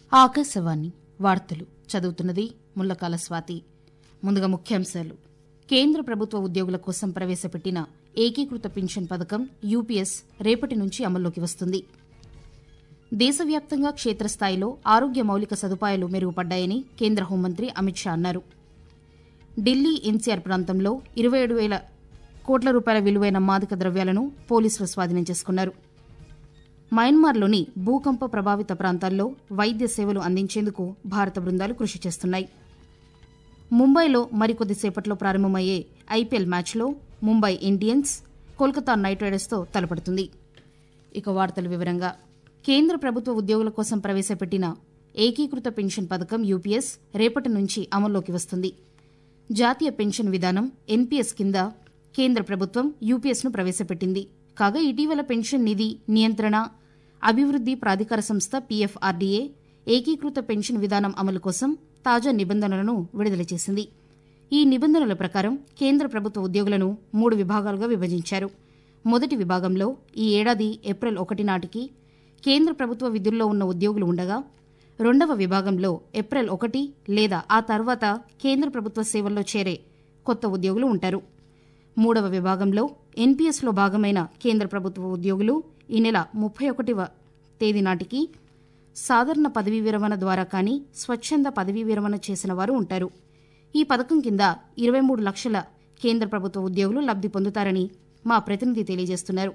ఆకాశవాణి వార్తలు చదువుతున్నది ముల్లకాల స్వాతి ముందుగా ముఖ్యాంశాలు కేంద్ర ప్రభుత్వ ఉద్యోగుల కోసం ప్రవేశపెట్టిన ఏకీకృత పింఛన్ పథకం యూపీఎస్ రేపటి నుంచి అమల్లోకి వస్తుంది దేశవ్యాప్తంగా క్షేత్రస్థాయిలో ఆరోగ్య మౌలిక సదుపాయాలు మెరుగుపడ్డాయని కేంద్ర హోంమంత్రి అమిత్ షా అన్నారు ఢిల్లీ ఎన్సీఆర్ ప్రాంతంలో ఇరవై ఏడు వేల కోట్ల రూపాయల విలువైన మాదక ద్రవ్యాలను పోలీసులు స్వాధీనం చేసుకున్నారు మయన్మార్లోని భూకంప ప్రభావిత ప్రాంతాల్లో వైద్య సేవలు అందించేందుకు భారత బృందాలు కృషి చేస్తున్నాయి ముంబైలో మరికొద్దిసేపట్లో ప్రారంభమయ్యే ఐపీఎల్ మ్యాచ్లో ముంబై ఇండియన్స్ కోల్కతా నైట్ రైడర్స్తో తలపడుతుంది ఇక వార్తల వివరంగా కేంద్ర ప్రభుత్వ ఉద్యోగుల కోసం ప్రవేశపెట్టిన ఏకీకృత పెన్షన్ పథకం యూపీఎస్ రేపటి నుంచి అమల్లోకి వస్తుంది జాతీయ పెన్షన్ విధానం ఎన్పీఎస్ కింద కేంద్ర ప్రభుత్వం యూపీఎస్ను ప్రవేశపెట్టింది కాగా ఇటీవల పెన్షన్ నిధి నియంత్రణ అభివృద్ది ప్రాధికార సంస్థ పీఎఫ్ఆర్డీఏ ఏకీకృత పెన్షన్ విధానం అమలు కోసం తాజా నిబంధనలను విడుదల చేసింది ఈ నిబంధనల ప్రకారం కేంద్ర ప్రభుత్వ ఉద్యోగులను మూడు విభాగాలుగా విభజించారు మొదటి విభాగంలో ఈ ఏడాది ఏప్రిల్ ఒకటి నాటికి కేంద్ర ప్రభుత్వ విధుల్లో ఉన్న ఉద్యోగులు ఉండగా రెండవ విభాగంలో ఏప్రిల్ ఒకటి లేదా ఆ తర్వాత కేంద్ర ప్రభుత్వ సేవల్లో చేరే కొత్త ఉద్యోగులు ఉంటారు మూడవ విభాగంలో ఎన్పీఎస్లో భాగమైన కేంద్ర ప్రభుత్వ ఉద్యోగులు ఈ నెల ముప్పై ఒకటివ తేదీ నాటికి సాధారణ పదవీ విరమణ ద్వారా కానీ స్వచ్ఛంద పదవీ విరమణ చేసిన వారు ఉంటారు ఈ పథకం కింద ఇరవై మూడు లక్షల కేంద్ర ప్రభుత్వ ఉద్యోగులు లబ్ది పొందుతారని మా ప్రతినిధి తెలియజేస్తున్నారు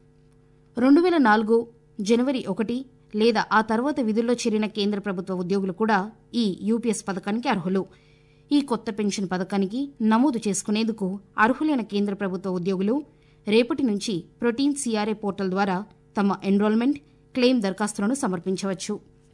రెండు వేల నాలుగు జనవరి ఒకటి లేదా ఆ తర్వాత విధుల్లో చేరిన కేంద్ర ప్రభుత్వ ఉద్యోగులు కూడా ఈ యూపీఎస్ పథకానికి అర్హులు ఈ కొత్త పెన్షన్ పథకానికి నమోదు చేసుకునేందుకు అర్హులైన కేంద్ర ప్రభుత్వ ఉద్యోగులు రేపటి నుంచి ప్రోటీన్ సీఆర్ఏ పోర్టల్ ద్వారా తమ ఎన్రోల్మెంట్ క్లెయిమ్ దరఖాస్తులను సమర్పించవచ్చు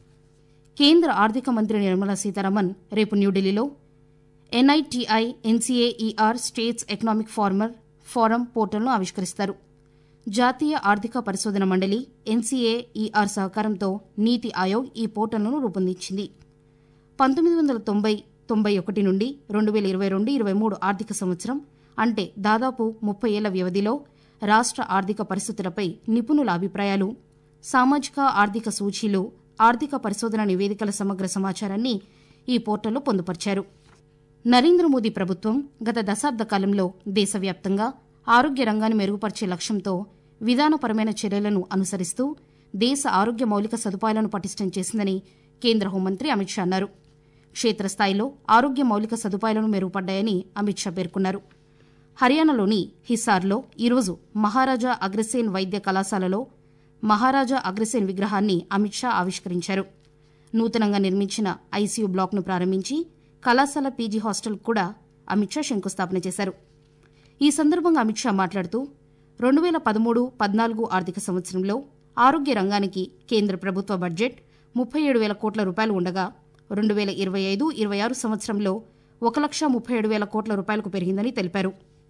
కేంద్ర ఆర్థిక మంత్రి నిర్మలా సీతారామన్ రేపు న్యూఢిల్లీలో NITI NCAER states economic farmer forum పోర్టల్ను ఆవిష్కరిస్తారు జాతీయ ఆర్థిక పరిశోధన మండలి ఎన్సీఏఈఆర్ సహకారంతో నీతి ఆయోగ్ ఈ పోర్టల్ను రూపొందించింది పంతొమ్మిది వందల తొంభై తొంభై ఒకటి నుండి రెండు వేల ఇరవై రెండు ఇరవై మూడు ఆర్థిక సంవత్సరం అంటే దాదాపు ముప్పై ఏళ్ల వ్యవధిలో రాష్ట్ర ఆర్థిక పరిస్థితులపై నిపుణుల అభిప్రాయాలు సామాజిక ఆర్థిక సూచీలు ఆర్థిక పరిశోధన నివేదికల సమగ్ర సమాచారాన్ని ఈ పోర్టల్లో పొందుపర్చారు నరేంద్ర మోదీ ప్రభుత్వం గత దశాబ్ద కాలంలో దేశవ్యాప్తంగా ఆరోగ్య రంగాన్ని మెరుగుపరిచే లక్ష్యంతో విధానపరమైన చర్యలను అనుసరిస్తూ దేశ ఆరోగ్య మౌలిక సదుపాయాలను పటిష్టం చేసిందని కేంద్ర హోంమంత్రి అమిత్ షా అన్నారు క్షేత్రస్థాయిలో ఆరోగ్య మౌలిక సదుపాయాలను మెరుగుపడ్డాయని అమిత్ షా పేర్కొన్నారు హర్యానాలోని హిసార్లో ఈరోజు మహారాజా అగ్రసేన్ వైద్య కళాశాలలో మహారాజా అగ్రసేన్ విగ్రహాన్ని అమిత్ షా ఆవిష్కరించారు నూతనంగా నిర్మించిన ఐసీయూ బ్లాక్ను ప్రారంభించి కళాశాల పీజీ హాస్టల్ కూడా అమిత్ షా శంకుస్థాపన చేశారు ఈ సందర్భంగా అమిత్ షా మాట్లాడుతూ రెండు వేల పదమూడు పద్నాలుగు ఆర్థిక సంవత్సరంలో ఆరోగ్య రంగానికి కేంద్ర ప్రభుత్వ బడ్జెట్ ముప్పై ఏడు వేల కోట్ల రూపాయలు ఉండగా రెండు వేల ఇరవై ఐదు ఇరవై ఆరు సంవత్సరంలో ఒక లక్ష ముప్పై ఏడు వేల కోట్ల రూపాయలకు పెరిగిందని తెలిపారు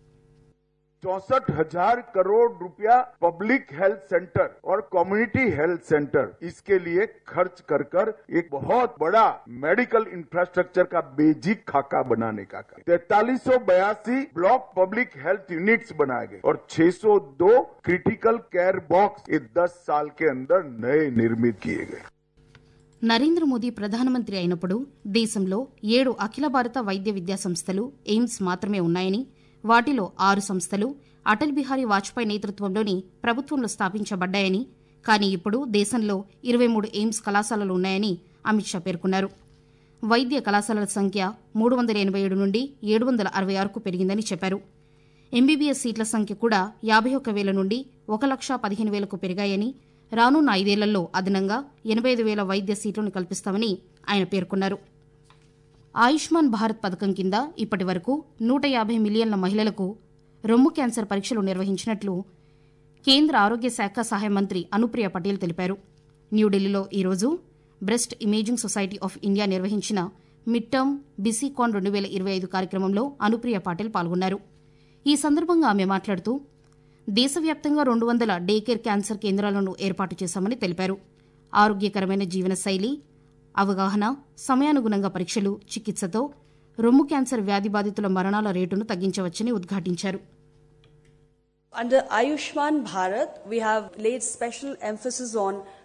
चौसठ हजार करोड़ रुपया पब्लिक हेल्थ सेंटर और कम्युनिटी हेल्थ सेंटर इसके लिए खर्च कर कर एक बहुत बड़ा मेडिकल इंफ्रास्ट्रक्चर का बेजिक खाका बनाने का काम तैतालीस सौ बयासी ब्लॉक पब्लिक हेल्थ यूनिट्स बनाए गए और 602 क्रिटिकल केयर बॉक्स ये 10 साल के अंदर नए निर्मित किए गए నరేంద్ర మోదీ ప్రధానమంత్రి అయినప్పుడు దేశంలో ఏడు అఖిల భారత వైద్య విద్యా సంస్థలు ఎయిమ్స్ మాత్రమే ఉన్నాయని వాటిలో ఆరు సంస్థలు అటల్ బిహారీ వాజ్పేయి నేతృత్వంలోని ప్రభుత్వంలో స్థాపించబడ్డాయని కానీ ఇప్పుడు దేశంలో ఇరవై మూడు ఎయిమ్స్ కళాశాలలు ఉన్నాయని అమిత్ షా పేర్కొన్నారు వైద్య కళాశాలల సంఖ్య మూడు వందల ఎనభై ఏడు నుండి ఏడు వందల అరవై ఆరుకు పెరిగిందని చెప్పారు ఎంబీబీఎస్ సీట్ల సంఖ్య కూడా యాభై ఒక్క వేల నుండి ఒక లక్ష పదిహేను వేలకు పెరిగాయని రానున్న ఐదేళ్లలో అదనంగా ఎనభై ఐదు వేల వైద్య సీట్లను కల్పిస్తామని ఆయన పేర్కొన్నారు ఆయుష్మాన్ భారత్ పథకం కింద ఇప్పటి వరకు నూట యాభై మిలియన్ల మహిళలకు రొమ్ము క్యాన్సర్ పరీక్షలు నిర్వహించినట్లు కేంద్ర ఆరోగ్య శాఖ సహాయ మంత్రి అనుప్రియ పటేల్ తెలిపారు న్యూఢిల్లీలో ఈరోజు breast imaging society of India నిర్వహించిన మిడ్ టర్మ్ బిసీకాన్ రెండు వేల ఇరవై ఐదు కార్యక్రమంలో అనుప్రియ పాటిల్ పాల్గొన్నారు ఈ సందర్భంగా ఆమె మాట్లాడుతూ దేశవ్యాప్తంగా రెండు వందల డే కేర్ క్యాన్సర్ కేంద్రాలను ఏర్పాటు చేశామని తెలిపారు ఆరోగ్యకరమైన జీవనశైలి అవగాహన సమయానుగుణంగా పరీక్షలు చికిత్సతో రొమ్ము క్యాన్సర్ వ్యాధి బాధితుల మరణాల రేటును తగ్గించవచ్చని ఉద్ఘాటించారు Under Ayushman Bharat, we have laid special emphasis on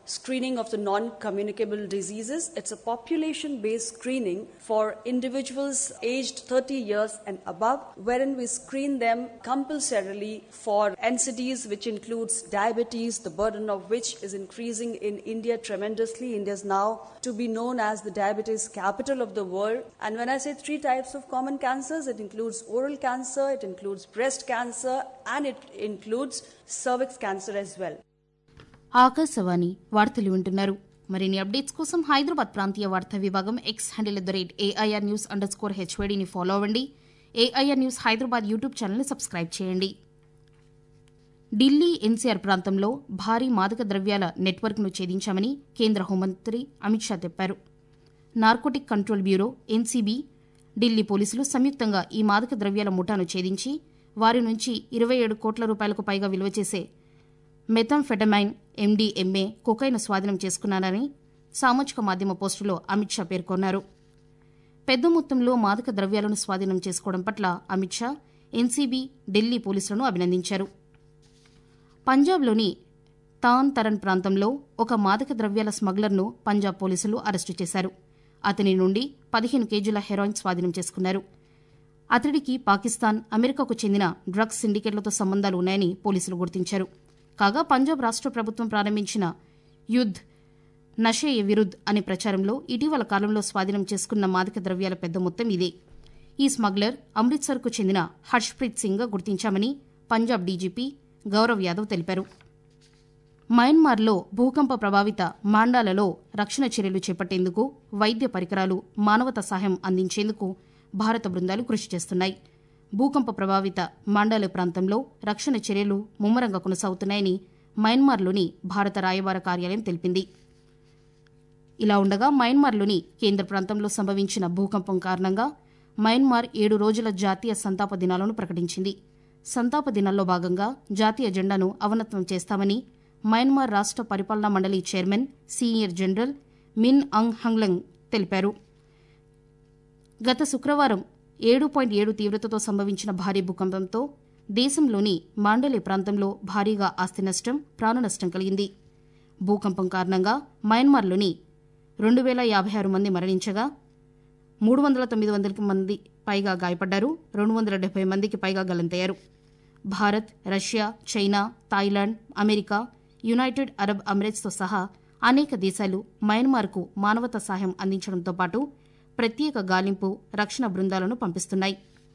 screening of the non communicable diseases. It's a population based screening for individuals aged 30 years and above, wherein we screen them compulsorily for NCDs, which includes diabetes, the burden of which is increasing in India tremendously. India is now to be known as the diabetes capital of the world. And when I say three types of common cancers, it includes oral cancer, it includes breast cancer, and it includes cervix cancer as well. Akashvani వార్తలు వింటున్నారు మరిన్ని updates కోసం హైదరాబాద్ ప్రాంతీయ వార్తా విభాగం X handle at the rate AIR news underscore హెచ్వైడీని follow అవ్వండి AIR news Hyderabad YouTube ఛానల్ని సబ్స్క్రైబ్ చేయండి ఢిల్లీ ఎన్సీఆర్ ప్రాంతంలో భారీ మాదక ద్రవ్యాల నెట్వర్క్ను ఛేదించామని కేంద్ర హోంమంత్రి అమిత్ షా చెప్పారు narcotic control bureau NCB Delhi పోలీసులు సంయుక్తంగా ఈ మాదక ద్రవ్యాల ముఠాను ఛేదించి వారి నుంచి ఇరవై ఏడు కోట్ల రూపాయలకు పైగా విలువ చేసే మెథంఫెటమైన్ ఎండీఎంఏ కొకైను స్వాధీనం చేసుకున్నారని సామాజిక మాధ్యమ పోస్టులో అమిత్ షా పేర్కొన్నారు పెద్ద మొత్తంలో మాదక ద్రవ్యాలను స్వాధీనం చేసుకోవడం పట్ల అమిత్ షా ఎన్సీబీ ఢిల్లీ పోలీసులను అభినందించారు పంజాబ్లోని తాన్ తరన్ ప్రాంతంలో ఒక మాదక ద్రవ్యాల స్మగ్లర్ను పంజాబ్ పోలీసులు అరెస్టు చేశారు అతని నుండి పదిహేను కేజీల హెరాయిన్ స్వాధీనం చేసుకున్నారు అతడికి పాకిస్తాన్ అమెరికాకు చెందిన డ్రగ్స్ సిండికేట్లతో సంబంధాలు ఉన్నాయని పోలీసులు గుర్తించారు కాగా పంజాబ్ రాష్ట్ర ప్రభుత్వం ప్రారంభించిన యుద్ నషే విరుద్ అనే ప్రచారంలో ఇటీవల కాలంలో స్వాధీనం చేసుకున్న మాదక ద్రవ్యాల పెద్ద మొత్తం ఇదే ఈ స్మగ్లర్ అమృత్సర్కు చెందిన హర్ష్ప్రీత్ సింగ్గా గుర్తించామని పంజాబ్ డీజీపీ గౌరవ్ యాదవ్ తెలిపారు మయన్మార్లో భూకంప ప్రభావిత మాండాలలో రక్షణ చర్యలు చేపట్టేందుకు వైద్య పరికరాలు మానవతా సహాయం అందించేందుకు భారత బృందాలు కృషి చేస్తున్నాయి భూకంప ప్రభావిత మాండాల ప్రాంతంలో రక్షణ చర్యలు ముమ్మరంగా కొనసాగుతున్నాయని మయన్మార్లోని భారత రాయబార కార్యాలయం తెలిపింది ఇలా ఉండగా మయన్మార్లోని కేంద్ర ప్రాంతంలో సంభవించిన భూకంపం కారణంగా మయన్మార్ ఏడు రోజుల జాతీయ సంతాప దినాలను ప్రకటించింది సంతాప దినాల్లో భాగంగా జాతీయ జెండాను అవనత్వం చేస్తామని మయన్మార్ రాష్ట్ర పరిపాలనా మండలి chairman senior general Min Aung Hlaing తెలిపారు గత శుక్రవారం ఏడు పాయింట్ ఏడు తీవ్రతతో సంభవించిన భారీ భూకంపంతో దేశంలోని మాండలే ప్రాంతంలో భారీగా ఆస్తి నష్టం ప్రాణ నష్టం కలిగింది భూకంపం కారణంగా మయన్మార్లోని రెండు వేల యాభై ఆరు మంది మరణించగా మూడు వందల తొమ్మిది వందల మంది పైగా గాయపడ్డారు రెండు వందల డెబ్బై మందికి పైగా గల్లంతయ్యారు Bharat Russia China Thailand America United Arab అమిరేట్స్తో సహా అనేక దేశాలు మయన్మార్కు మానవతా సహాయం అందించడంతో పాటు ప్రత్యేక గాలింపు రక్షణ బృందాలను పంపిస్తున్నాయి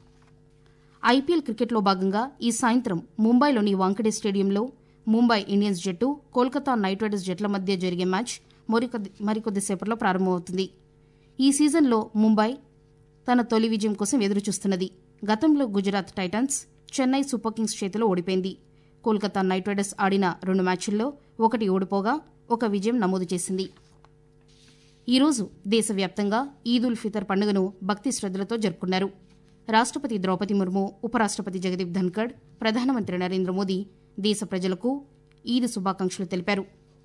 ఐపీఎల్ క్రికెట్లో భాగంగా ఈ సాయంత్రం ముంబైలోని వాంకడే స్టేడియంలో ముంబై ఇండియన్స్ జట్టు కోల్కతా నైట్ రైడర్స్ జట్ల మధ్య జరిగే మ్యాచ్ మరికొద్ది మరికొద్దిసేపట్లో ప్రారంభమవుతుంది ఈ సీజన్లో ముంబై తన తొలి విజయం కోసం ఎదురుచూస్తున్నది గతంలో Gujarat Titans Chennai Super Kings చేతిలో ఓడిపోయింది కోల్కతా నైట్ రైడర్స్ ఆడిన రెండు మ్యాచ్ల్లో ఒకటి ఓడిపోగా ఒక విజయం నమోదు చేసింది ఈరోజు దేశవ్యాప్తంగా ఈద్ ఉల్ ఫితర్ పండుగను భక్తి శ్రద్దలతో జరుపుకున్నారు రాష్ట్రపతి ద్రౌపది ముర్ము ఉపరాష్ట్రపతి జగదీప్ ధన్కడ్ ప్రధానమంత్రి నరేంద్ర మోదీ దేశ ప్రజలకు ఈద్ శుభాకాంక్షలు తెలిపారు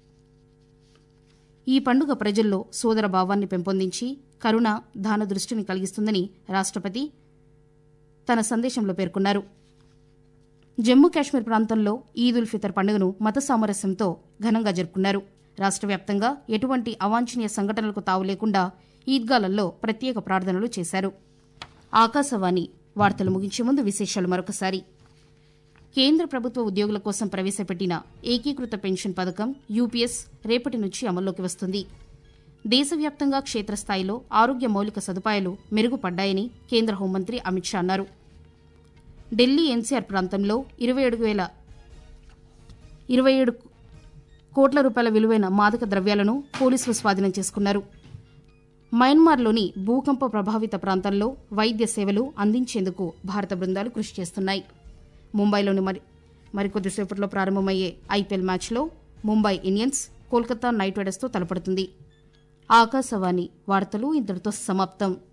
ఈ పండుగ ప్రజల్లో సోదర భావాన్ని పెంపొందించి కరుణ దాన దృష్టిని కలిగిస్తుందని రాష్ట్రపతి తన సందేశంలో పేర్కొన్నారు జమ్మూ కాశ్మీర్ ప్రాంతంలో ఈద్ ఉల్ ఫితర్ పండుగను మత సామరస్యంతో ఘనంగా జరుపుకున్నారు రాష్ట్ర వ్యాప్తంగా ఎటువంటి అవాంఛనీయ సంఘటనలకు తావు లేకుండా ఈద్గాలలో ప్రత్యేక ప్రార్థనలు చేశారు ఆకాశవాణి వార్తలు ముగించే ముందు విశేషాలు మరొకసారి కేంద్ర ప్రభుత్వ ఉద్యోగుల కోసం ప్రవేశపెట్టిన ఏకీకృత పెన్షన్ పథకం యూపీఎస్ రేపటి నుంచి అమల్లోకి వస్తుంది దేశవ్యాప్తంగా క్షేత్రస్థాయిలో ఆరోగ్య మౌలిక సదుపాయాలు మెరుగుపడ్డాయని కేంద్ర హోంమంత్రి అమిత్ షా అన్నారు ఢిల్లీ ఎన్సీఆర్ ప్రాంతంలో ఇరవై ఏడు వేల ఇరవై ఏడు కోట్ల రూపాయల విలువైన మాదక ద్రవ్యాలను పోలీసులు స్వాధీనం చేసుకున్నారు మయన్మార్లోని భూకంప ప్రభావిత ప్రాంతాల్లో వైద్య సేవలు అందించేందుకు భారత బృందాలు కృషి చేస్తున్నాయి ముంబైలోని మరి మరికొద్దిసేపట్లో ప్రారంభమయ్యే ఐపీఎల్ మ్యాచ్లో ముంబై ఇండియన్స్ కోల్కతా నైట్ రైడర్స్తో తలపడుతుంది ఆకాశవాణి వార్తలు ఇంతటితో సమాప్తం